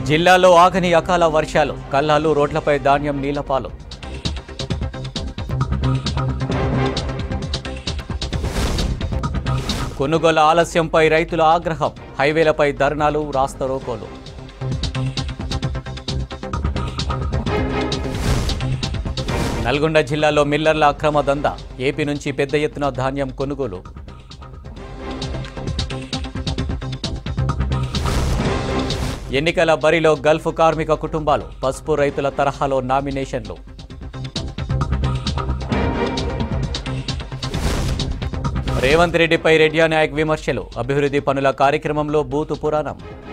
జిల్లాలో ఆగని అకాల వర్షాలు కల్లాలు రోడ్లపై ధాన్యం నీలపాలు కొనుగోలు ఆలస్యంపై రైతుల ఆగ్రహం హైవేలపై ధర్నాలు రాస్తరోకోలు నల్గొండ జిల్లాలో మిల్లర్ల అక్రమ దందా ఏపీ నుంచి పెద్ద ఎత్తున ధాన్యం కొనుగోలు ఎన్నికల బరిలో గల్ఫ్ కార్మిక కుటుంబాలు పసుపు రైతుల తరహాలో నామినేషన్లు రేవంత్ రెడ్డిపై రెడ్డి నాయక్ విమర్శలు అభివృద్ధి పనుల కార్యక్రమంలో బూతు పురాణం